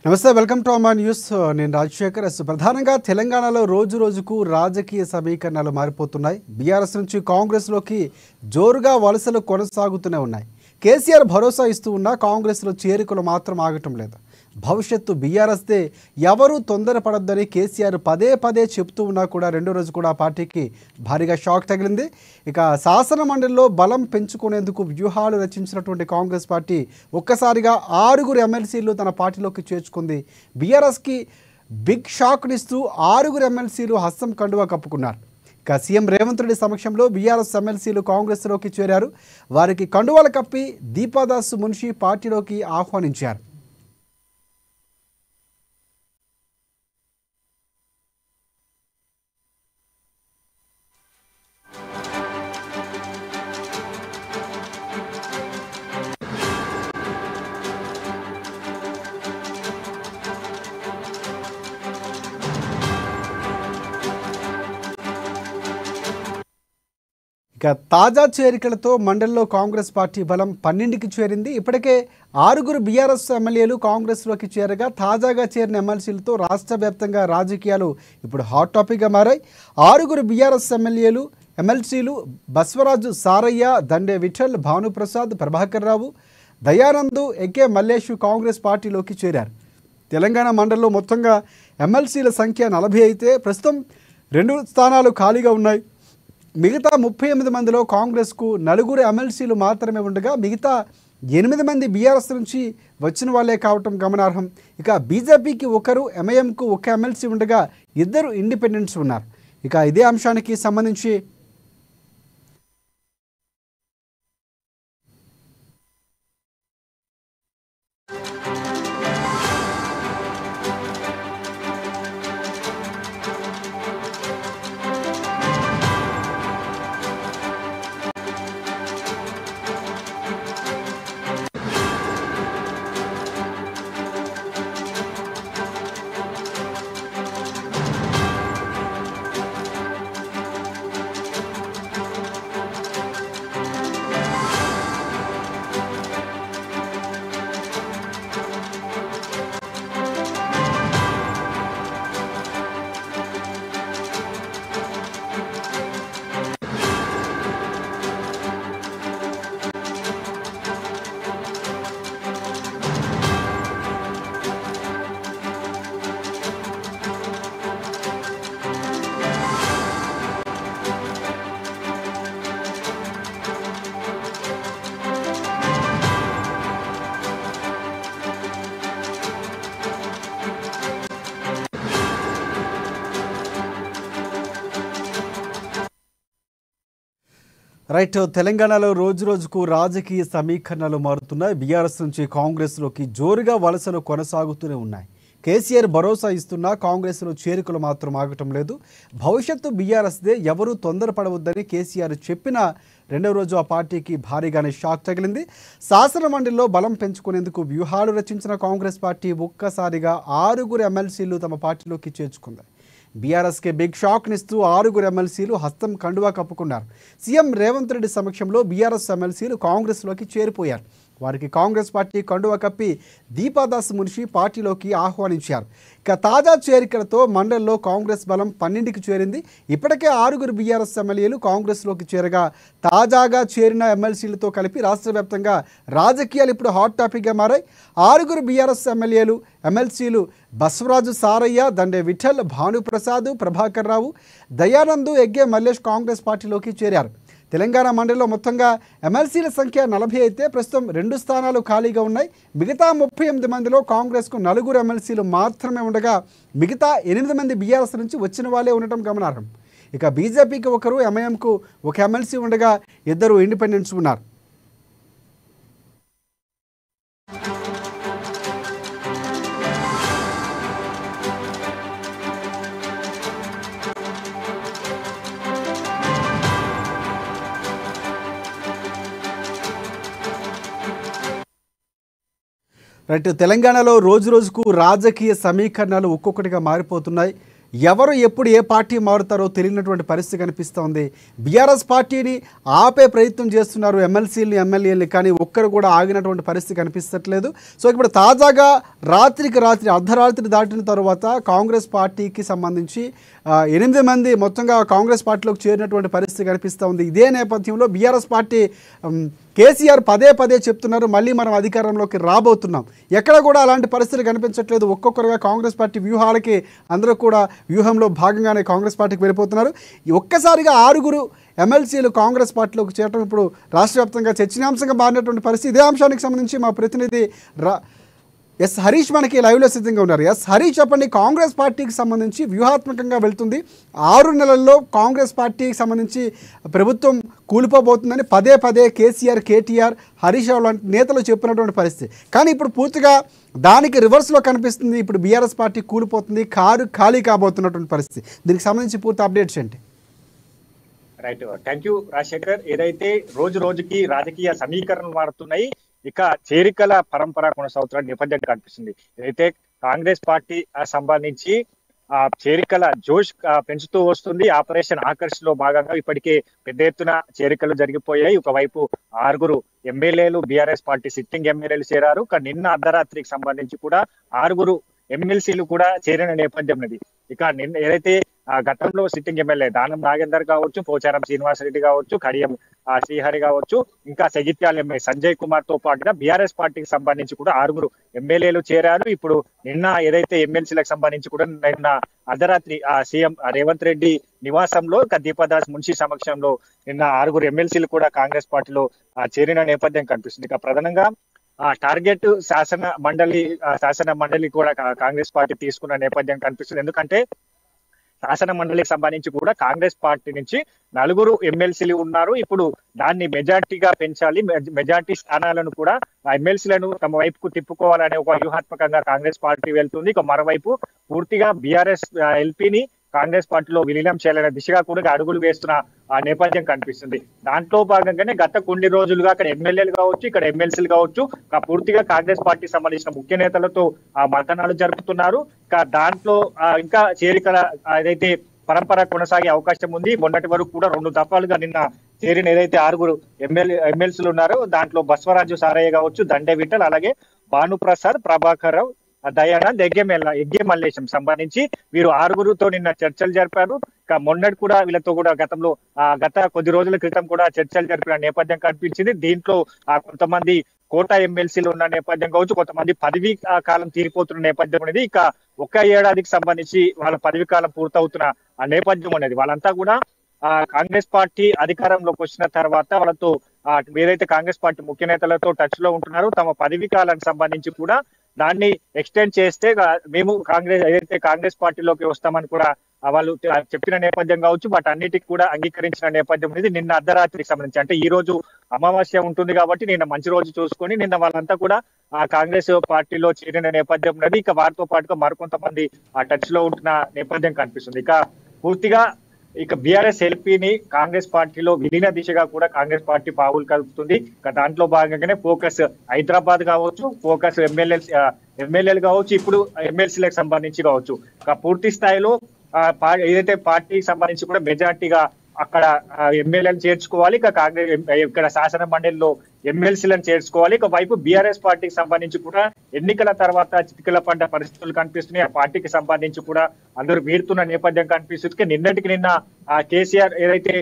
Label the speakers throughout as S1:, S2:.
S1: నమస్తే welcome to అమా news నేను రాజశేఖర్ ఎస్ ప్రధానంగా తెలంగాణలో రోజు రోజుకు రాజకీయ సమీకరణాలు మారిపోతున్నాయి బీఆర్ఎస్ నుంచి కాంగ్రెస్లోకి జోరుగా వలసలు కొనసాగుతూనే ఉన్నాయి కేసీఆర్ భరోసా ఇస్తూ ఉన్నా కాంగ్రెస్లో చేరికలు మాత్రం ఆగటం లేదు భవిష్యత్తు బీఆర్ఎస్దే ఎవరూ తొందరపడొద్దని కేసీఆర్ పదే పదే చెప్తూ ఉన్నా కూడా రెండో రోజు కూడా ఆ పార్టీకి భారీగా షాక్ తగిలింది ఇక శాసన మండలిలో బలం పెంచుకునేందుకు వ్యూహాలు రచించినటువంటి కాంగ్రెస్ పార్టీ ఒక్కసారిగా ఆరుగురు ఎమ్మెల్సీలు తన పార్టీలోకి చేర్చుకుంది బీఆర్ఎస్కి బిగ్ షాక్నిస్తూ ఆరుగురు ఎమ్మెల్సీలు హస్తం కండువా కప్పుకున్నారు ఇక సీఎం రేవంత్ రెడ్డి సమక్షంలో బీఆర్ఎస్ ఎమ్మెల్సీలు కాంగ్రెస్లోకి చేరారు వారికి కండువాలు కప్పి దీపాదాస్ మున్షి పార్టీలోకి ఆహ్వానించారు ఇక తాజా చేరికలతో మండలిలో కాంగ్రెస్ పార్టీ బలం పన్నెండుకి చేరింది ఇప్పటికే ఆరుగురు బీఆర్ఎస్ ఎమ్మెల్యేలు కాంగ్రెస్లోకి చేరగా తాజాగా చేరిన ఎమ్మెల్సీలతో రాష్ట్ర వ్యాప్తంగా రాజకీయాలు ఇప్పుడు హాట్ టాపిక్గా మారాయి ఆరుగురు బీఆర్ఎస్ ఎమ్మెల్యేలు ఎమ్మెల్సీలు బస్వరాజు సారయ్య దండే విఠల్ భానుప్రసాద్ ప్రభాకర్ రావు దయానందు ఎకే మల్లేషు కాంగ్రెస్ పార్టీలోకి చేరారు తెలంగాణ మండలిలో మొత్తంగా ఎమ్మెల్సీల సంఖ్య నలభై అయితే ప్రస్తుతం రెండు స్థానాలు ఖాళీగా ఉన్నాయి మిగతా ముప్పై ఎనిమిది మందిలో కాంగ్రెస్కు నలుగురు ఎమ్మెల్సీలు మాత్రమే ఉండగా మిగతా ఎనిమిది మంది బీఆర్ఎస్ నుంచి వచ్చిన వాళ్ళే కావటం గమనార్హం ఇక బీజేపీకి ఒకరు ఎంఐఎంకు ఒక ఎమ్మెల్సీ ఉండగా ఇద్దరు ఇండిపెండెంట్స్ ఉన్నారు ఇక ఇదే అంశానికి సంబంధించి రైట్ తెలంగాణలో రోజు రోజుకు రాజకీయ సమీకరణలు మారుతున్నాయి బీఆర్ఎస్ నుంచి కాంగ్రెస్లోకి జోరుగా వలసలు కొనసాగుతూనే ఉన్నాయి కేసీఆర్ భరోసా ఇస్తున్నా కాంగ్రెస్లో చేరికలు మాత్రం ఆగటం లేదు భవిష్యత్తు బీఆర్ఎస్దే ఎవరూ తొందరపడవద్దని కేసీఆర్ చెప్పిన రెండవ రోజు ఆ పార్టీకి భారీగానే షాక్ తగిలింది శాసన మండలిలో బలం పెంచుకునేందుకు వ్యూహాలు రచించిన కాంగ్రెస్ పార్టీ ఒక్కసారిగా ఆరుగురు ఎమ్మెల్సీలు తమ పార్టీలోకి చేర్చుకుంది బీఆర్ఎస్కి బిగ్ షాక్నిస్తూ ఆరుగురు ఎమ్మెల్సీలు హస్తం కండువా కప్పుకున్నారు సీఎం రేవంత్ రెడ్డి సమక్షంలో బీఆర్ఎస్ ఎమ్మెల్సీలు కాంగ్రెస్లోకి చేరిపోయారు వారికి కాంగ్రెస్ పార్టీ కండువా కప్పి దీపాదాస్ మున్షి పార్టీలోకి ఆహ్వానించారు ఇక తాజా చేరికలతో మండలిలో కాంగ్రెస్ బలం పన్నెండుకి చేరింది ఇప్పటికే ఆరుగురు బీఆర్ఎస్ ఎమ్మెల్యేలు కాంగ్రెస్లోకి చేరగా తాజాగా చేరిన ఎమ్మెల్సీలతో కలిపి రాష్ట్ర వ్యాప్తంగా రాజకీయాలు ఇప్పుడు హాట్ టాపిక్గా మారాయి ఆరుగురు బీఆర్ఎస్ ఎమ్మెల్యేలు ఎమ్మెల్సీలు బసవరాజు సారయ్య దండే విఠల్ భానుప్రసాద్ ప్రభాకర్ రావు దయానందు ఎగ్గే మల్లేష్ కాంగ్రెస్ పార్టీలోకి చేరారు తెలంగాణ మండలిలో మొత్తంగా ఎమ్మెల్సీల సంఖ్య నలభై అయితే ప్రస్తుతం రెండు స్థానాలు ఖాళీగా ఉన్నాయి మిగతా ముప్పై ఎనిమిది మందిలో కాంగ్రెస్కు నలుగురు ఎమ్మెల్సీలు మాత్రమే ఉండగా మిగతా ఎనిమిది మంది బీఆర్ఎస్ నుంచి వచ్చిన వాళ్ళే ఉండటం గమనార్హం ఇక బీజేపీకి ఒకరు ఎంఐఎంకు ఒక ఎమ్మెల్సీ ఉండగా ఇద్దరు ఇండిపెండెంట్స్ ఉన్నారు రైట్ తెలంగాణలో రోజు రోజుకు రాజకీయ సమీకరణాలు ఒక్కొక్కటిగా మారిపోతున్నాయి ఎవరు ఎప్పుడు ఏ పార్టీ మారుతారో తెలియనటువంటి పరిస్థితి కనిపిస్తోంది బీఆర్ఎస్ పార్టీని ఆపే ప్రయత్నం చేస్తున్నారు ఎమ్మెల్సీలు ఎమ్మెల్యేలు కానీ ఒక్కరు కూడా ఆగినటువంటి పరిస్థితి కనిపించట్లేదు సో ఇప్పుడు తాజాగా రాత్రికి రాత్రి అర్ధరాత్రి దాటిన తర్వాత కాంగ్రెస్ పార్టీకి సంబంధించి ఆ, ఎనిమిది మంది మొత్తంగా కాంగ్రెస్ పార్టీలోకి చేరినటువంటి పరిస్థితి కనిపిస్తూ ఉంది ఇదే నేపథ్యంలో బీఆర్ఎస్ పార్టీ ఉమ్, కేసీఆర్ పదే పదే చెప్తున్నారు మళ్ళీ మనం అధికారంలోకి రాబోతున్నాం ఎక్కడ కూడా అలాంటి పరిస్థితి కనిపించట్లేదు ఒక్కొక్కరుగా కాంగ్రెస్ పార్టీ వ్యూహాలకి అందరూ కూడా వ్యూహంలో భాగంగానే కాంగ్రెస్ పార్టీకి వెళ్ళిపోతున్నారు ఈ ఒక్కసారిగా ఆరుగురు ఎమ్మెల్సీలు కాంగ్రెస్ పార్టీలోకి చేరడం ఇప్పుడు రాష్ట్ర వ్యాప్తంగా చర్చనీయాంశంగా మారినటువంటి పరిస్థితి ఇదే అంశానికి సంబంధించి మా ప్రతినిధి రా ఎస్ హరీష్ మనకి లైవ్లో సిద్ధంగా ఉన్నారు ఎస్ హరీష్ చెప్పండి కాంగ్రెస్ పార్టీకి సంబంధించి వ్యూహాత్మకంగా వెళ్తుంది ఆరు నెలల్లో కాంగ్రెస్ పార్టీకి సంబంధించి ప్రభుత్వం కూలిపోబోతుందని పదే పదే కేసీఆర్ కేటీఆర్ హరీష్ రావు లాంటి నేతలు చెప్పినటువంటి పరిస్థితి కానీ ఇప్పుడు పూర్తిగా దానికి రివర్స్లో కనిపిస్తుంది ఇప్పుడు బీఆర్ఎస్ పార్టీ కూలిపోతుంది కారు ఖాళీ కాబోతున్నటువంటి పరిస్థితి దీనికి సంబంధించి పూర్తి అప్డేట్స్ ఏంటి
S2: రైట్ థ్యాంక్ యూ రాజశేఖర్ ఏదైతే రోజు రోజుకి రాజకీయ సమీకరణలు మారుతున్నాయి ఇక చేరికల పరంపర కొనసాగుతున్న నేపథ్యం కనిపిస్తుంది ఏదైతే కాంగ్రెస్ పార్టీ ఆ, సంబంధించి ఆ చేరికల జోష్ ఆ, పెంచుతూ వస్తుంది ఆపరేషన్ ఆకర్ష్ లో భాగంగా ఇప్పటికే పెద్ద ఎత్తున చేరికలు జరిగిపోయాయి ఒకవైపు ఆరుగురు ఎమ్మెల్యేలు బీఆర్ఎస్ పార్టీ సిట్టింగ్ ఎమ్మెల్యేలు చేరారు కానీ నిన్న అర్ధరాత్రికి సంబంధించి కూడా ఆరుగురు ఎమ్మెల్సీలు కూడా చేరిన నేపథ్యం ఉన్నది ఇక నిన్న ఏదైతే ఆ గతంలో సిట్టింగ్ ఎమ్మెల్యే దానం నాగేందర్ కావచ్చు పోచారం శ్రీనివాసరెడ్డి కావచ్చు కడియం ఆ శ్రీహరి కావచ్చు ఇంకా జగిత్యాల ఎమ్మెల్యే సంజయ్ కుమార్ తో పాటుగా బీఆర్ఎస్ పార్టీకి సంబంధించి కూడా ఆరుగురు ఎమ్మెల్యేలు చేరారు ఇప్పుడు నిన్న ఏదైతే ఎమ్మెల్సీలకు సంబంధించి కూడా నిన్న అర్ధరాత్రి ఆ సీఎం రేవంత్ రెడ్డి నివాసంలో ఇక దీపదాస్ మున్షి సమక్షంలో నిన్న ఆరుగురు ఎమ్మెల్సీలు కూడా కాంగ్రెస్ పార్టీలో ఆ, చేరిన నేపథ్యం కనిపిస్తుంది ఇక ప్రధానంగా ఆ టార్గెట్ శాసన మండలి ఆ, శాసన మండలి కూడా కా- కాంగ్రెస్ పార్టీ తీసుకున్న నేపథ్యం కనిపిస్తుంది ఎందుకంటే శాసన మండలికి సంబంధించి కూడా కాంగ్రెస్ పార్టీ నుంచి నలుగురు ఎమ్మెల్సీలు ఉన్నారు ఇప్పుడు దాన్ని మెజార్టీగా పెంచాలి మెజ- మెజార్టీ స్థానాలను కూడా ఆ ఎమ్మెల్సీలను తమ వైపుకు తిప్పుకోవాలనే ఒక వ్యూహాత్మకంగా కాంగ్రెస్ పార్టీ వెళ్తుంది ఇక మరోవైపు పూర్తిగా బీఆర్ఎస్ ఎల్పీని కాంగ్రెస్ పార్టీలో విలీనం చేయాలనే దిశగా కూడా అడుగులు వేస్తున్న ఆ నేపథ్యం కనిపిస్తుంది దాంట్లో భాగంగానే గత కొన్ని రోజులుగా అక్కడ ఎమ్మెల్యేలు కావచ్చు ఇక్కడ ఎమ్మెల్సీలు కావచ్చు ఇక పూర్తిగా కాంగ్రెస్ పార్టీకి సంబంధించిన ముఖ్య నేతలతో ఆ మంతనాలు జరుపుతున్నారు ఇక దాంట్లో ఆ, ఇంకా చేరికల ఆ, ఏదైతే పరంపర కొనసాగే అవకాశం ఉంది మొన్నటి వరకు కూడా రెండు దఫాలుగా నిన్న చేరిన ఏదైతే ఆరుగురు ఎమ్మెల్యే ఎమ్మెల్సీలు ఉన్నారో దాంట్లో బస్వరాజు సారయ్య కావచ్చు దండే విఠల్ అలాగే భానుప్రసాద్ ప్రభాకర్ రావు ఆ దయానంద్ యజ్ఞమెల్ల యజ్ఞ మల్లేశం సంబంధించి వీరు ఆరుగురుతో నిన్న చర్చలు జరిపారు ఇక మొన్నటి కూడా వీళ్ళతో కూడా గతంలో ఆ గత కొద్ది రోజుల క్రితం కూడా చర్చలు జరిపిన నేపథ్యం కనిపించింది దీంట్లో ఆ కొంతమంది కోట ఎమ్మెల్సీలు ఉన్న నేపథ్యం కావచ్చు కొంతమంది పదవీ ఆ, కాలం తీరిపోతున్న నేపథ్యం అనేది ఇక ఒక్క ఏడాదికి సంబంధించి వాళ్ళ పదవీ కాలం పూర్తవుతున్న ఆ నేపథ్యం అనేది వాళ్ళంతా కూడా ఆ కాంగ్రెస్ పార్టీ అధికారంలోకి వచ్చిన తర్వాత వాళ్ళతో ఆ, ఏదైతే కాంగ్రెస్ పార్టీ ముఖ్య నేతలతో టచ్ లో ఉంటున్నారో తమ పదవీ కాలానికి సంబంధించి కూడా దాన్ని ఎక్స్టెండ్ చేస్తే గా- మేము కాంగ్రెస్ ఏదైతే కాంగ్రెస్ పార్టీలోకి వస్తామని కూడా ఆ, వాళ్ళు తె- చెప్పిన నేపథ్యం కావచ్చు వాటి అన్నిటికి కూడా అంగీకరించిన నేపథ్యం అనేది నిన్న అర్ధరాత్రికి సంబంధించి అంటే ఈ రోజు అమావాస్య ఉంటుంది కాబట్టి నిన్న మంచి రోజు చూసుకొని నిన్న వాళ్ళంతా కూడా ఆ కాంగ్రెస్ పార్టీలో చేరిన నేపథ్యం ఉన్నది ఇక వారితో పాటుగా మరికొంతమంది ఆ టచ్ లో ఉంటున్న నేపథ్యం కనిపిస్తుంది ఇక పూర్తిగా ఇక బీఆర్ఎస్ ఎల్పీని కాంగ్రెస్ పార్టీలో విలీన దిశగా కూడా కాంగ్రెస్ పార్టీ పావులు కలుపుతుంది ఇక దాంట్లో భాగంగానే ఫోకస్ హైదరాబాద్ కావచ్చు ఫోకస్ ఎమ్మెల్యే ఎమ్మెల్యేలు కావచ్చు ఇప్పుడు ఎమ్మెల్సీలకు సంబంధించి కావచ్చు ఇక పూర్తి స్థాయిలో ఆ, పా- ఏదైతే పార్టీకి సంబంధించి కూడా మెజార్టీగా అక్కడ ఎమ్మెల్యేలు చేర్చుకోవాలి ఇక కాంగ్రెస్ ఇక్కడ శాసన మండలిలో ఎమ్మెల్సీలను చేర్చుకోవాలి ఇక వైపు బీఆర్ఎస్ పార్టీకి సంబంధించి కూడా ఎన్నికల తర్వాత చిటికల పడ్డ పరిస్థితులు కనిపిస్తున్నాయి ఆ పార్టీకి సంబంధించి కూడా అందరూ వీడుతున్న నేపథ్యం కనిపిస్తుంది ఇక నిన్నటికి నిన్న ఆ కేసీఆర్ ఏదైతే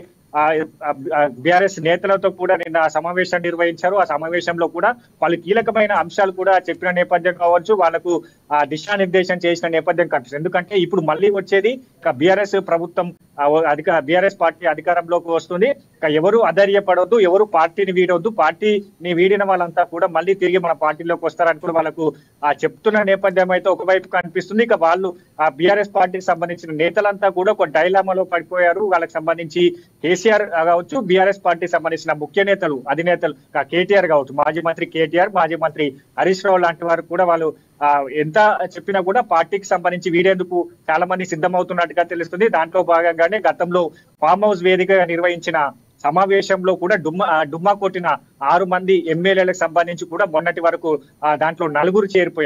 S2: బీఆర్ఎస్ నేతలతో కూడా నిన్న సమావేశం నిర్వహించారు ఆ సమావేశంలో కూడా పలు కీలకమైన అంశాలు కూడా చెప్పిన నేపథ్యం కావచ్చు వాళ్ళకు ఆ దిశానిర్దేశం చేసిన నేపథ్యం కనిపిస్తుంది ఎందుకంటే ఇప్పుడు మళ్ళీ వచ్చేది ఇక బీఆర్ఎస్ ప్రభుత్వం ఆ, ఓ- అధిక బీఆర్ఎస్ పార్టీ అధికారంలోకి వస్తుంది ఇక ఎవరు అధైర్యపడవద్దు ఎవరు పార్టీని వీడవద్దు పార్టీని వీడిన వాళ్ళంతా కూడా మళ్ళీ తిరిగి మన పార్టీలోకి వస్తారని కూడా వాళ్ళకు ఆ చెప్తున్న నేపథ్యం అయితే ఒకవైపు కనిపిస్తుంది ఇక వాళ్ళు ఆ బీఆర్ఎస్ పార్టీకి సంబంధించిన నేతలంతా కూడా ఒక డైలామాలో పడిపోయారు వాళ్ళకి సంబంధించి కేసీఆర్ కావచ్చు బీఆర్ఎస్ పార్టీకి సంబంధించిన ముఖ్య నేతలు అధినేతలు ఇక కేటీఆర్ కావచ్చు మాజీ మంత్రి కేటీఆర్ మాజీ మంత్రి హరీష్ రావు లాంటి వారు కూడా వాళ్ళు ఆ ఎంత చెప్పినా కూడా పార్టీకి సంబంధించి వీడేందుకు చాలా మంది సిద్ధమవుతున్నట్టుగా తెలుస్తుంది దాంట్లో భాగంగానే గతంలో ఫామ్ హౌస్ వేదికగా నిర్వహించిన సమావేశంలో కూడా డుమ్మా ఆ, డుమ్మా కొట్టిన ఆరు మంది ఎమ్మెల్యేలకు సంబంధించి కూడా మొన్నటి వరకు ఆ, దాంట్లో నలుగురు చేరిపోయారు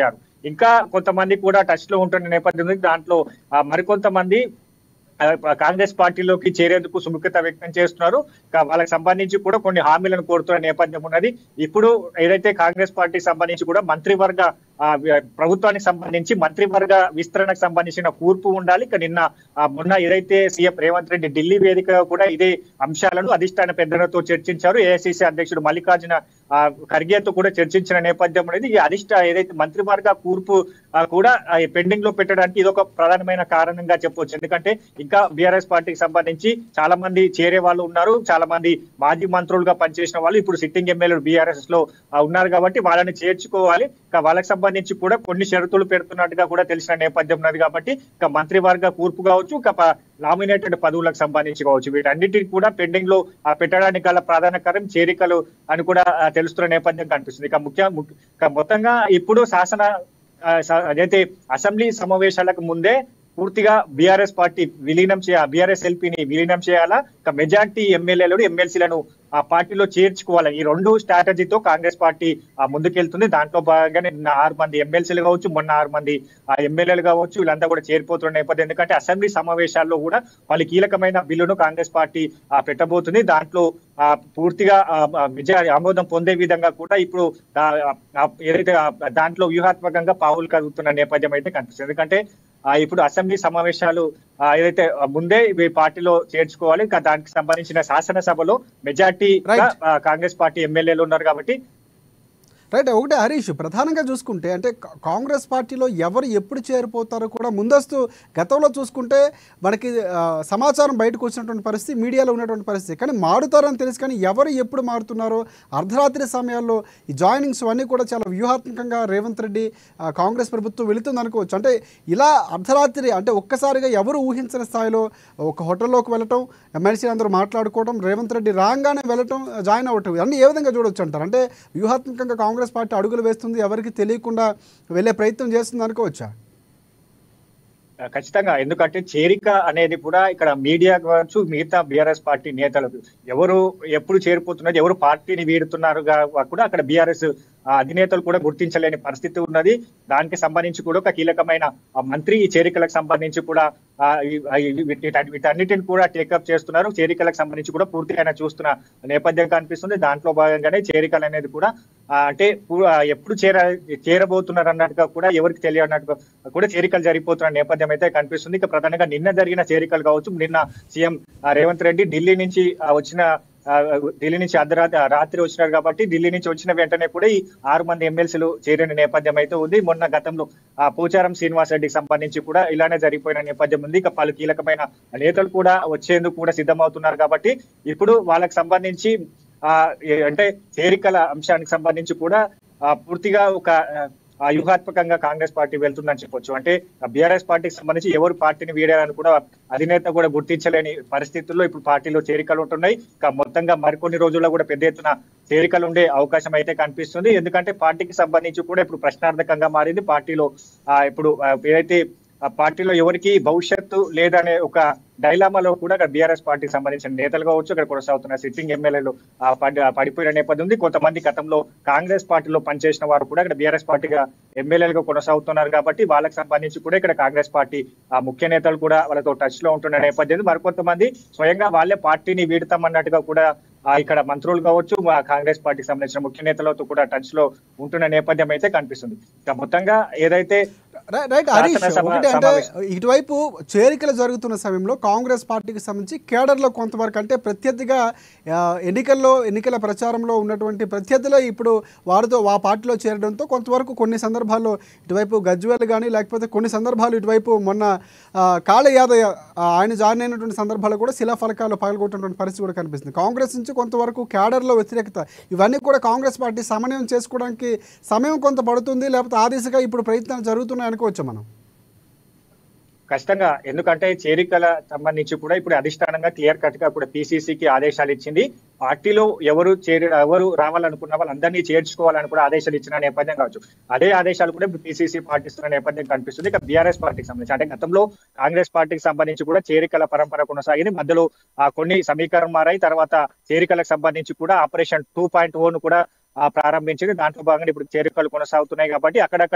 S2: ఇంకా కొంతమంది కూడా టచ్ లో ఉంటున్న నేపథ్యం ఉంది దాంట్లో ఆ, మరికొంతమంది ఆ, కాంగ్రెస్ పార్టీలోకి చేరేందుకు సుముఖత వ్యక్తం చేస్తున్నారు కా- వాళ్ళకి సంబంధించి కూడా కొన్ని హామీలను కోరుతున్న నేపథ్యం ఉన్నది ఇప్పుడు ఏదైతే కాంగ్రెస్ పార్టీకి సంబంధించి కూడా మంత్రివర్గ ఆ, వి- ప్రభుత్వానికి సంబంధించి మంత్రివర్గ విస్తరణకు సంబంధించిన కూర్పు ఉండాలి ఇక నిన్న ఆ, మొన్న ఏదైతే సీఎం రేవంత్ రెడ్డి ఢిల్లీ వేదిక కూడా ఇదే అంశాలను అధిష్టాన పెద్దలతో చర్చించారు ఏఐసిసి అధ్యక్షుడు మల్లికార్జున ఆ, ఖర్గేతో కూడా చర్చించిన నేపథ్యం అనేది ఈ అధిష్ట ఏదైతే మంత్రివర్గ కూర్పు ఆ, కూడా పెండింగ్ లో పెట్టడానికి ఇది ఒక ప్రధానమైన కారణంగా చెప్పొచ్చు ఎందుకంటే ఇంకా బీఆర్ఎస్ పార్టీకి సంబంధించి చాలా మంది చేరే వాళ్ళు ఉన్నారు చాలా మంది మాజీ మంత్రులుగా పనిచేసిన వాళ్ళు ఇప్పుడు సిట్టింగ్ ఎమ్మెల్యేలు బీఆర్ఎస్ లో ఆ, ఉన్నారు కాబట్టి వాళ్ళని చేర్చుకోవాలి ఇంకా వాళ్ళకి సంబంధించి కూడా కొన్ని షరతులు పెడుతున్నట్టుగా కూడా తెలిసిన నేపథ్యం ఉన్నది కాబట్టి ఇంకా మంత్రివర్గ కూర్పు కావచ్చు ఇంకా నామినేటెడ్ పదవులకు సంబంధించి కావచ్చు వీటన్నిటిని కూడా పెండింగ్ లో ఆ, పెట్టడానికి గల ప్రధాన కారణం చేరికలు అని కూడా ఆ, తెలుస్తున్న నేపథ్యం కనిపిస్తుంది ఇక ముఖ్య ముఖ్య- ఇక మొత్తంగా ఇప్పుడు శాసన ఆ, స- అదైతే అసెంబ్లీ సమావేశాలకు ముందే పూర్తిగా బీఆర్ఎస్ పార్టీ విలీనం చేయ బీఆర్ఎస్ ఎల్పీని విలీనం చేయాలా ఇక మెజార్టీ ఎమ్మెల్యేలు ఎమ్మెల్సీలను ఆ పార్టీలో చేర్చుకోవాలి ఈ రెండు స్ట్రాటజీతో కాంగ్రెస్ పార్టీ ఆ, ముందుకెళ్తుంది దాంట్లో భాగంగానే నిన్న ఆరు మంది ఎమ్మెల్సీలు కావచ్చు మొన్న ఆరు మంది ఆ ఎమ్మెల్యేలు కావచ్చు వీళ్ళంతా కూడా చేరిపోతున్న నేపథ్యం ఎందుకంటే అసెంబ్లీ సమావేశాల్లో కూడా వాళ్ళు కీలకమైన బిల్లును కాంగ్రెస్ పార్టీ ఆ, పెట్టబోతుంది దాంట్లో ఆ, పూర్తిగా ఆ, ఆ, విజయ ఆమోదం పొందే విధంగా కూడా ఇప్పుడు ఆ, ఆ, ఏదైతే ఆ, దాంట్లో వ్యూహాత్మకంగా పావులు కదుగుతున్న నేపథ్యం అయితే కనిపిస్తుంది ఎందుకంటే ఆ, ఇప్పుడు అసెంబ్లీ సమావేశాలు ఆ, ఏదైతే ఆ, ముందే ఈ పార్టీలో చేర్చుకోవాలి ఇంకా దానికి సంబంధించిన శాసనసభలో మెజార్టీ
S1: Right.
S2: కాంగ్రెస్ పార్టీ ఎమ్మెల్యేలు ఉన్నారు కాబట్టి
S1: రైట్ ఒకటే హరీష్ ప్రధానంగా చూసుకుంటే అంటే కా- కాంగ్రెస్ పార్టీలో ఎవరు ఎప్పుడు చేరిపోతారో కూడా ముందస్తు గతంలో చూసుకుంటే మనకి ఆ, సమాచారం బయటకు వచ్చినటువంటి పరిస్థితి మీడియాలో ఉన్నటువంటి పరిస్థితి కానీ మారుతారని తెలుసు కానీ ఎవరు ఎప్పుడు మారుతున్నారో అర్ధరాత్రి సమయాల్లో ఈ జాయినింగ్స్ అన్నీ కూడా చాలా వ్యూహాత్మకంగా రేవంత్ రెడ్డి ఆ, కాంగ్రెస్ ప్రభుత్వం వెళుతుంది అనుకోవచ్చు అంటే ఇలా అర్ధరాత్రి అంటే ఒక్కసారిగా ఎవరు ఊహించిన స్థాయిలో ఒక హోటల్లోకి వెళ్ళటం ఎమ్మెల్సీ అందరూ మాట్లాడుకోవడం రేవంత్ రెడ్డి రాగానే వెళ్ళటం జాయిన్ అవ్వటం అన్నీ ఏ విధంగా చూడొచ్చు అంటారు అంటే వ్యూహాత్మకంగా కాంగ్రెస్ పార్టీ అడుగులు వేస్తుంది ఎవరికి తెలియకుండా వెళ్ళే ప్రయత్నం చేస్తుంది అనుకోవచ్చా
S2: ఆ, ఖచ్చితంగా ఎందుకంటే చేరిక అనేది కూడా ఇక్కడ మీడియా కావచ్చు మిగతా బీఆర్ఎస్ పార్టీ నేతలకు ఎవరు ఎప్పుడు చేరిపోతున్నది ఎవరు పార్టీని వీడుతున్నారు గా- కూడా అక్కడ బీఆర్ఎస్ అధినేతలు కూడా గుర్తించలేని పరిస్థితి ఉన్నది దానికి సంబంధించి కూడా ఒక కీలకమైన ఆ, మంత్రి ఈ చేరికలకు సంబంధించి కూడా ఆ, ఈ- ఈ- వీటి- వీటన్నిటిని కూడా టేకప్ చేస్తున్నారు చేరికలకు సంబంధించి కూడా పూర్తిగా ఆయన చూస్తున్న నేపథ్యం కనిపిస్తుంది దాంట్లో భాగంగానే చేరికలు అనేది కూడా ఆ, అంటే పూ- ఆ, ఎప్పుడు చేర చేరబోతున్నారు అన్నట్టుగా కూడా ఎవరికి తెలియనట్టుగా కూడా చేరికలు జరిగిపోతున్న నేపథ్యం అయితే కనిపిస్తుంది ఇక ప్రధానంగా నిన్న జరిగిన చేరికలు కావచ్చు నిన్న సీఎం ఆ, రేవంత్ రెడ్డి ఢిల్లీ నుంచి ఆ, వచ్చిన ఆ, ఢిల్లీ నుంచి అర్ధరాత్రి రాత్రి వచ్చినారు కాబట్టి ఢిల్లీ నుంచి వచ్చిన వెంటనే కూడా ఈ ఆరు మంది ఎమ్మెల్సీలు చేరిన నేపథ్యం అయితే ఉంది మొన్న గతంలో ఆ పోచారం శ్రీనివాస్ రెడ్డికి సంబంధించి కూడా ఇలానే జరిగిపోయిన నేపథ్యం ఉంది ఇక పలు కీలకమైన నేతలు కూడా వచ్చేందుకు కూడా సిద్ధమవుతున్నారు కాబట్టి ఇప్పుడు వాళ్ళకి సంబంధించి ఆ ఏ- అంటే చేరికల అంశానికి సంబంధించి కూడా ఆ, పూర్తిగా ఒక ఆ, ఆ వ్యూహాత్మకంగా కాంగ్రెస్ పార్టీ వెళ్తుందని చెప్పొచ్చు అంటే బీఆర్ఎస్ పార్టీకి సంబంధించి ఎవరు పార్టీని వీడారని కూడా అధినేత కూడా గుర్తించలేని పరిస్థితుల్లో ఇప్పుడు పార్టీలో చేరికలు ఉంటున్నాయి ఇంకా మొత్తంగా మరికొన్ని రోజుల్లో కూడా పెద్ద ఎత్తున చేరికలు ఉండే అవకాశం అయితే కనిపిస్తుంది ఎందుకంటే పార్టీకి సంబంధించి కూడా ఇప్పుడు ప్రశ్నార్థకంగా మారింది పార్టీలో ఆ, ఇప్పుడు ఆ, ఏదైతే ఆ పార్టీలో ఎవరికి భవిష్యత్తు లేదనే ఒక డైలామాలో కూడా అక్కడ బీఆర్ఎస్ పార్టీకి సంబంధించిన నేతలు కావచ్చు అక్కడ కొనసాగుతున్న సిట్టింగ్ ఎమ్మెల్యేలు ఆ పడి- ఆ పడిపోయిన నేపథ్యం ఉంది కొంతమంది గతంలో కాంగ్రెస్ పార్టీలో పనిచేసిన వారు కూడా ఇక్కడ బీఆర్ఎస్ పార్టీగా ఎమ్మెల్యేలుగా కొనసాగుతున్నారు కాబట్టి వాళ్ళకి సంబంధించి కూడా ఇక్కడ కాంగ్రెస్ పార్టీ ఆ ముఖ్య నేతలు కూడా వాళ్ళతో టచ్ లో ఉంటున్న నేపథ్యం ఉంది. మరికొంతమంది స్వయంగా వాళ్ళే పార్టీని వీడతామన్నట్టుగా కూడా ఆ ఇక్కడ మంత్రులు కావచ్చు మా కాంగ్రెస్ పార్టీకి సంబంధించిన ముఖ్య నేతలతో కూడా టచ్ లో ఉంటున్న నేపథ్యం అయితే కనిపిస్తుంది ఇక మొత్తంగా ఏదైతే
S1: రై- రైట్ హరీష్
S2: శాసనసభ
S1: ఒకటి అంటే
S2: సమావేశం.
S1: ఇటువైపు చేరికలు జరుగుతున్న సమయంలో కాంగ్రెస్ పార్టీకి సంబంధించి కేడర్లో కొంతవరకు అంటే ప్రత్యర్థిగా ఆ, ఎన్నికల్లో ఎన్నికల ప్రచారంలో ఉన్నటువంటి ప్రత్యర్థులే ఇప్పుడు వారితో ఆ పార్టీలో చేరడంతో కొంతవరకు కొన్ని సందర్భాల్లో ఇటువైపు గజ్వేల్ కానీ లేకపోతే కొన్ని సందర్భాలు ఇటువైపు మొన్న ఆ, కాళ యాదవ్ ఆ, ఆయన జాయిన్ అయినటువంటి సందర్భాల్లో కూడా శిలాఫలకాలు పగలగొట్టినటువంటి పరిస్థితి కూడా కనిపిస్తుంది కాంగ్రెస్ నుంచి కొంతవరకు కేడర్లో వ్యతిరేకత ఇవన్నీ కూడా కాంగ్రెస్ పార్టీ సమన్వయం చేసుకోవడానికి సమయం కొంత పడుతుంది లేకపోతే ఆ దిశగా ఇప్పుడు ప్రయత్నాలు జరుగుతున్నాయి అనుకోవచ్చు మనం
S2: ఖచ్చితంగా ఎందుకంటే చేరికల సంబంధించి కూడా ఇప్పుడు అధిష్టానంగా క్లియర్ కట్ గా కూడా పిసిసికి ఆదేశాలు ఇచ్చింది పార్టీలో ఎవరు చేరి ఎవరు రావాలనుకున్న వాళ్ళందరినీ చేర్చుకోవాలని కూడా ఆదేశాలు ఇచ్చిన నేపథ్యం కావచ్చు అదే ఆదేశాలు కూడా పిసిసి పాటిస్తున్న నేపథ్యం కనిపిస్తుంది ఇక బీఆర్ఎస్ పార్టీకి సంబంధించి అంటే గతంలో కాంగ్రెస్ పార్టీకి సంబంధించి కూడా చేరికల పరంపర కొనసాగింది మధ్యలో ఆ కొన్ని సమీకరణం మారాయి తర్వాత చేరికలకు సంబంధించి కూడా ఆపరేషన్ టూ పాయింట్ ను కూడా ఆ, ప్రారంభించింది దాంట్లో భాగంగా ఇప్పుడు చేరికలు కొనసాగుతున్నాయి కాబట్టి అక్కడక్కడ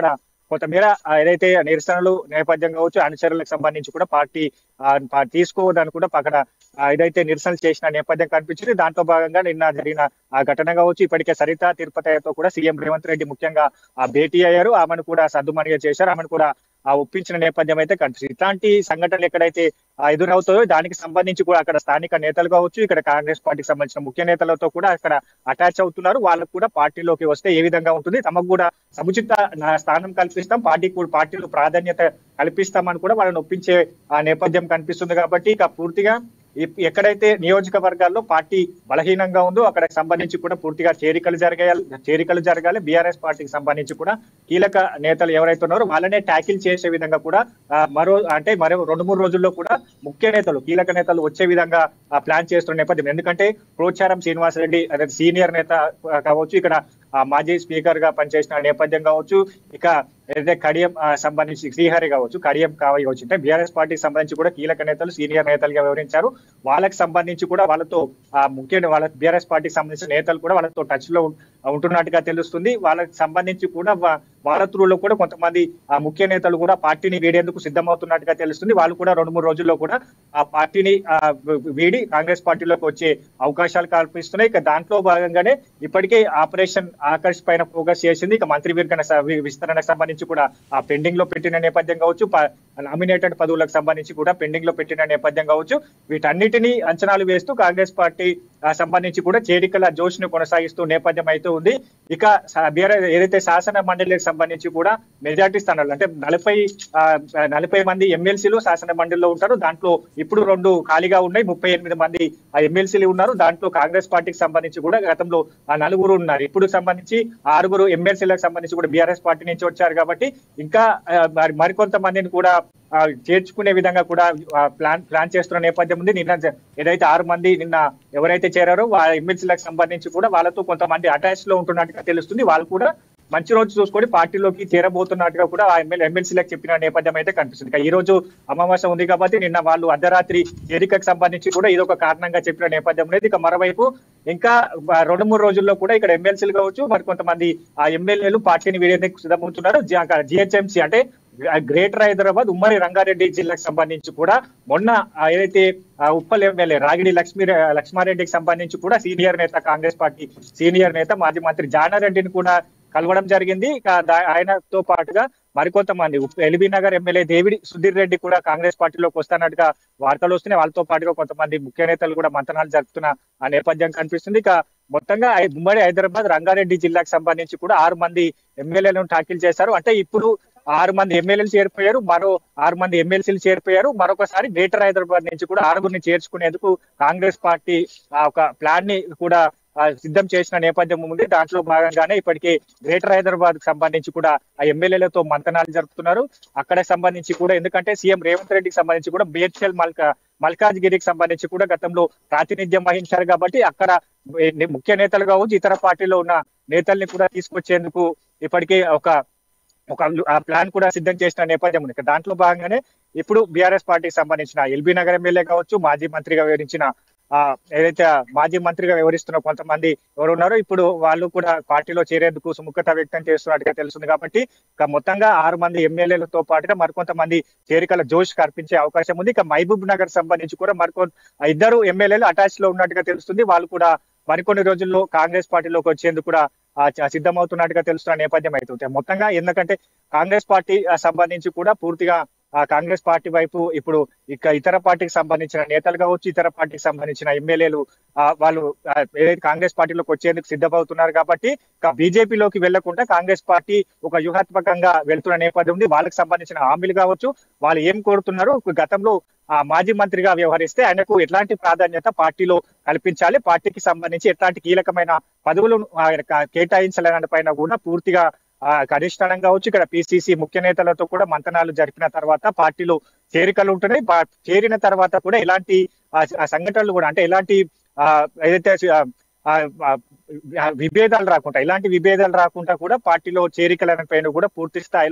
S2: కొంతమేర ఆ, ఏదైతే నిరసనలు నేపథ్యం కావచ్చు అనుచరులకు సంబంధించి కూడా పార్టీ ఆ, పా- తీసుకోవడానికి కూడా అక్కడ ఆ, ఏదైతే నిరసనలు చేసిన నేపథ్యం కనిపించింది దాంట్లో భాగంగా నిన్న జరిగిన ఆ ఘటన కావచ్చు ఇప్పటికే సరిత తిరుపతితో కూడా సీఎం రేవంత్ రెడ్డి ముఖ్యంగా ఆ భేటీ అయ్యారు ఆమెను కూడా సద్దుమణిగా చేశారు ఆమెను కూడా ఆ ఒప్పించిన నేపథ్యం అయితే కనిపిస్తుంది ఇట్లాంటి సంఘటనలు ఎక్కడైతే ఆ, ఎదురవుతాయో దానికి సంబంధించి కూడా అక్కడ స్థానిక నేతలు కావచ్చు ఇక్కడ కాంగ్రెస్ పార్టీకి సంబంధించిన ముఖ్య నేతలతో కూడా అక్కడ అటాచ్ అవుతున్నారు వాళ్ళకు కూడా పార్టీలోకి వస్తే ఏ విధంగా ఉంటుంది తమకు కూడా సముచిత నా స్థానం కల్పిస్తాం పార్టీ కూడా పార్టీలో ప్రాధాన్యత కల్పిస్తామని కూడా వాళ్ళని ఒప్పించే ఆ నేపథ్యం కనిపిస్తుంది కాబట్టి ఇక పూర్తిగా ఎప్- ఎక్కడైతే నియోజకవర్గాల్లో పార్టీ బలహీనంగా ఉందో అక్కడికి సంబంధించి కూడా పూర్తిగా చేరికలు జరగాలి చేరికలు జరగాలి బీఆర్ఎస్ పార్టీకి సంబంధించి కూడా కీలక నేతలు ఎవరైతే ఉన్నారో వాళ్ళనే ట్యాకిల్ చేసే విధంగా కూడా ఆ, మరో అంటే మరో రెండు మూడు రోజుల్లో కూడా ముఖ్య నేతలు కీలక నేతలు వచ్చే విధంగా ఆ, ప్లాన్ చేస్తున్న నేపథ్యం ఎందుకంటే ప్రోచారం శ్రీనివాసరెడ్డి అదే సీనియర్ నేత ఆ, కావచ్చు ఇక్కడ ఆ, మాజీ స్పీకర్ గా పనిచేసిన నేపథ్యం కావచ్చు ఇక ఏదైతే కడియం ఆ, సంబంధించి శ్రీహరి కావచ్చు కడియం కావాలి కావచ్చు అంటే బీఆర్ఎస్ పార్టీకి సంబంధించి కూడా కీలక నేతలు సీనియర్ నేతలుగా వ్యవహరించారు వాళ్ళకి సంబంధించి కూడా వాళ్ళతో ఆ ముఖ్యంగా వాళ్ళ బీఆర్ఎస్ పార్టీకి సంబంధించిన నేతలు కూడా వాళ్ళతో టచ్ లో ఉం- ఉంటున్నట్టుగా తెలుస్తుంది వాళ్ళకి సంబంధించి కూడా వా- వాళ్ళ త్రూలో కూడా కొంతమంది ఆ ముఖ్య నేతలు కూడా పార్టీని వీడేందుకు సిద్ధమవుతున్నట్టుగా తెలుస్తుంది వాళ్ళు కూడా రెండు మూడు రోజుల్లో కూడా ఆ పార్టీని ఆ, వీడి కాంగ్రెస్ పార్టీలోకి వచ్చే అవకాశాలు కల్పిస్తున్నాయి ఇక దాంట్లో భాగంగానే ఇప్పటికే ఆపరేషన్ ఆకర్ష్ పైన ఫోకస్ చేసింది ఇక మంత్రి వీర్గణ స- వి- విస్తరణకు సంబంధించి కూడా ఆ పెండింగ్ లో పెట్టిన నేపథ్యం కావచ్చు నామినేటెడ్ పదవులకు సంబంధించి కూడా పెండింగ్ లో పెట్టిన నేపథ్యం కావచ్చు వీటన్నిటిని అంచనాలు వేస్తూ కాంగ్రెస్ పార్టీ ఆ, సంబంధించి కూడా చేరికల జోష్ ను కొనసాగిస్తూ నేపథ్యం అయితే ఉంది ఇక స- బీఆర్ ఏదైతే శాసన మండలికి సంబంధించి కూడా మెజార్టీ స్థానాలు అంటే నలభై ఆ, నలభై మంది ఎమ్మెల్సీలు శాసన మండలిలో ఉంటారు దాంట్లో ఇప్పుడు రెండు ఖాళీగా ఉన్నాయి ముప్పై ఎనిమిది మంది ఆ ఎమ్మెల్సీలు ఉన్నారు దాంట్లో కాంగ్రెస్ పార్టీకి సంబంధించి కూడా గతంలో ఆ నలుగురు ఉన్నారు ఇప్పుడు సంబంధించి ఆరుగురు ఎమ్మెల్సీలకు సంబంధించి కూడా బీఆర్ఎస్ పార్టీ నుంచి వచ్చారు కాబట్టి ఇంకా ఆ, మరి మరికొంతమందిని కూడా ఆ, చేర్చుకునే విధంగా కూడా ఆ, ప్లాన్ ప్లాన్ చేస్తున్న నేపథ్యం ఉంది నిన్న జ- ఏదైతే ఆరు మంది నిన్న ఎవరైతే చేరారో వాళ్ళ ఎమ్మెల్సీలకు సంబంధించి కూడా వాళ్ళతో కొంతమంది అటాచ్ లో ఉంటున్నట్టుగా తెలుస్తుంది వాళ్ళు కూడా మంచి రోజు చూసుకొని పార్టీలోకి చేరబోతున్నట్టుగా కూడా ఆ ఎమ్మెల్యే ఎమ్మెల్సీలకు చెప్పిన నేపథ్యం అయితే కనిపిస్తుంది ఇక ఈ రోజు అమావాస్య ఉంది కాబట్టి నిన్న వాళ్ళు అర్ధరాత్రి చేరికకు సంబంధించి కూడా ఇది ఒక కారణంగా చెప్పిన నేపథ్యం లేదు ఇక మరోవైపు ఇంకా ఆ, రెండు మూడు రోజుల్లో కూడా ఇక్కడ ఎమ్మెల్సీలు కావచ్చు మరి కొంతమంది ఆ ఎమ్మెల్యేలు పార్టీని వీడేందుకు సిద్ధమవుతున్నారు జిహెచ్ఎంసీ అంటే గ్రేటర్ హైదరాబాద్ ఉమ్మడి రంగారెడ్డి జిల్లాకు సంబంధించి కూడా మొన్న ఆ, ఏదైతే ఆ, ఉప్పల్ ఎమ్మెల్యే రాగిడి లక్ష్మీ లక్ష్మారెడ్డికి సంబంధించి కూడా సీనియర్ నేత కాంగ్రెస్ పార్టీ సీనియర్ నేత మాజీ మంత్రి జానారెడ్డిని కూడా కలవడం జరిగింది ఇక దా- ఆయనతో పాటుగా మరికొంతమంది ఉప్- ఎల్బీ నగర్ ఎమ్మెల్యే దేవిడి సుధీర్ రెడ్డి కూడా కాంగ్రెస్ పార్టీలోకి వస్తున్నట్టుగా వార్తలు వస్తున్నాయి వాళ్ళతో పాటుగా కొంతమంది ముఖ్య నేతలు కూడా మంతనాలు జరుపుతున్న ఆ నేపథ్యం కనిపిస్తుంది ఇక మొత్తంగా ఐ- ఉమ్మడి హైదరాబాద్ రంగారెడ్డి జిల్లాకు సంబంధించి కూడా ఆరు మంది ఎమ్మెల్యేలను టాకిల్ చేశారు అంటే ఇప్పుడు ఆరు మంది ఎమ్మెల్యేలు చేరిపోయారు మరో ఆరు మంది ఎమ్మెల్సీలు చేరిపోయారు మరొకసారి గ్రేటర్ హైదరాబాద్ నుంచి కూడా ఆరుగురిని చేర్చుకునేందుకు కాంగ్రెస్ పార్టీ ఆ ఒక ప్లాన్ ని కూడా ఆ, సిద్ధం చేసిన నేపథ్యం ఉంది దాంట్లో భాగంగానే ఇప్పటికే గ్రేటర్ హైదరాబాద్ కు సంబంధించి కూడా ఆ ఎమ్మెల్యేలతో మంతనాలు జరుపుతున్నారు అక్కడ సంబంధించి కూడా ఎందుకంటే సీఎం రేవంత్ రెడ్డికి సంబంధించి కూడా బేర్చల్ మల్కా మల్కాజ్గిరికి సంబంధించి కూడా గతంలో ప్రాతినిధ్యం వహించారు కాబట్టి అక్కడ ఏ- ముఖ్య నేతలు కావచ్చు ఇతర పార్టీలో ఉన్న నేతల్ని కూడా తీసుకొచ్చేందుకు ఇప్పటికే ఒక ఒక ఆ ప్లాన్ కూడా సిద్ధం చేసిన నేపథ్యం ఉంది ఇక దాంట్లో భాగంగానే ఇప్పుడు బీఆర్ఎస్ పార్టీకి సంబంధించిన ఎల్బీ నగర్ ఎమ్మెల్యే కావచ్చు మాజీ మంత్రిగా వివరించిన ఆ ఏదైతే మాజీ మంత్రిగా వ్యవహరిస్తున్న కొంతమంది ఎవరు ఉన్నారో ఇప్పుడు వాళ్ళు కూడా పార్టీలో చేరేందుకు సుముఖత వ్యక్తం చేస్తున్నట్టుగా తెలుస్తుంది కాబట్టి ఇక మొత్తంగా ఆరు మంది ఎమ్మెల్యేలతో పాటుగా మరికొంతమంది చేరికల జోష్ కల్పించే అవకాశం ఉంది ఇక మహబూబ్ నగర్ సంబంధించి కూడా మరికొంత ఆ ఇద్దరు ఎమ్మెల్యేలు అటాచ్ లో ఉన్నట్టుగా తెలుస్తుంది వాళ్ళు కూడా మరికొన్ని రోజుల్లో కాంగ్రెస్ పార్టీలోకి వచ్చేందుకు కూడా ఆ, చ- సిద్ధమవుతున్నట్టుగా తెలుస్తున్న నేపథ్యం అవుతుంది మొత్తంగా ఎందుకంటే కాంగ్రెస్ పార్టీ ఆ, సంబంధించి కూడా పూర్తిగా ఆ కాంగ్రెస్ పార్టీ వైపు ఇప్పుడు ఇక ఇతర పార్టీకి సంబంధించిన నేతలు కావచ్చు ఇతర పార్టీకి సంబంధించిన ఎమ్మెల్యేలు ఆ, వాళ్ళు ఆ, ఏదైతే కాంగ్రెస్ పార్టీలోకి వచ్చేందుకు సిద్ధమవుతున్నారు కాబట్టి ఇక బీజేపీలోకి వెళ్లకుండా కాంగ్రెస్ పార్టీ ఒక వ్యూహాత్మకంగా వెళ్తున్న నేపథ్యం ఉంది వాళ్ళకి సంబంధించిన హామీలు కావచ్చు వాళ్ళు ఏం కోరుతున్నారు గతంలో ఆ మాజీ మంత్రిగా వ్యవహరిస్తే ఆయనకు ఎట్లాంటి ప్రాధాన్యత పార్టీలో కల్పించాలి పార్టీకి సంబంధించి ఎట్లాంటి కీలకమైన పదవులను ఆయన క- కేటాయించాలనే పైన కూడా పూర్తిగా ఆ, అధిష్టానం కావచ్చు ఇక్కడ పిసిసి ముఖ్య నేతలతో కూడా మంతనాలు జరిపిన తర్వాత పార్టీలో చేరికలు ఉంటున్నాయి పా- చేరిన తర్వాత కూడా ఎలాంటి ఆ, ఆ సంఘటనలు కూడా అంటే ఎలాంటి ఆ, ఏదైతే ఆ, ఆ, ఆ, విభేదాలు రాకుండా ఇలాంటి విభేదాలు రాకుండా కూడా పార్టీలో చేరికల పైన కూడా పూర్తి స్థాయిలో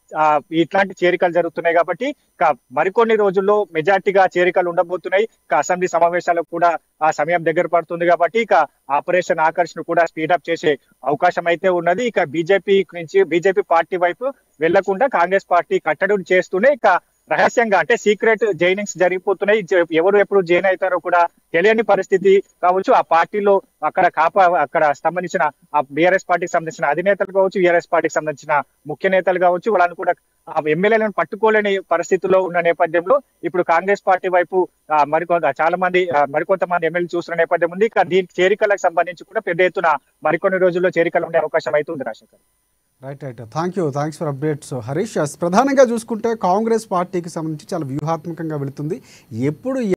S2: ఆ, ఇట్లాంటి చేరికలు జరుగుతున్నాయి కాబట్టి ఇక మరికొన్ని రోజుల్లో మెజార్టీగా చేరికలు ఉండబోతున్నాయి ఇక అసెంబ్లీ సమావేశాలకు కూడా ఆ సమయం దగ్గర పడుతుంది కాబట్టి ఇక ఆపరేషన్ ఆకర్షణ కూడా స్పీడప్ చేసే అవకాశం అయితే ఉన్నది ఇక బీజేపీ నుంచి బీజేపీ పార్టీ వైపు వెళ్లకుండా కాంగ్రెస్ పార్టీ కట్టడి చేస్తూనే ఇక రహస్యంగా అంటే సీక్రెట్ జైనింగ్స్ జరిగిపోతున్నాయి జ- ఎవరు ఎప్పుడు జైన్ అవుతారో కూడా తెలియని పరిస్థితి కావచ్చు ఆ పార్టీలో అక్కడ కాపా అక్కడ సంబంధించిన ఆ బీఆర్ఎస్ పార్టీకి సంబంధించిన అధినేతలు కావచ్చు బీఆర్ఎస్ పార్టీకి సంబంధించిన ముఖ్య నేతలు కావచ్చు వాళ్ళని కూడా ఆ ఎమ్మెల్యేలను పట్టుకోలేని పరిస్థితిలో ఉన్న నేపథ్యంలో ఇప్పుడు కాంగ్రెస్ పార్టీ వైపు ఆ, మరికొంత చాలా మంది ఆ, మరికొంతమంది ఎమ్మెల్యే చూస్తున్న నేపథ్యం ఉంది ఇక దీని చేరికలకు సంబంధించి కూడా పెద్ద ఎత్తున మరికొన్ని రోజుల్లో చేరికలు ఉండే అవకాశం అయితే ఉంది Rajasekhar
S1: right right thank you thanks for updates Harish ప్రధానంగా చూసుకుంటే కాంగ్రెస్ పార్టీకి సంబంధించి చాలా వ్యూహాత్మకంగా వెళుతుంది ఎప్పుడు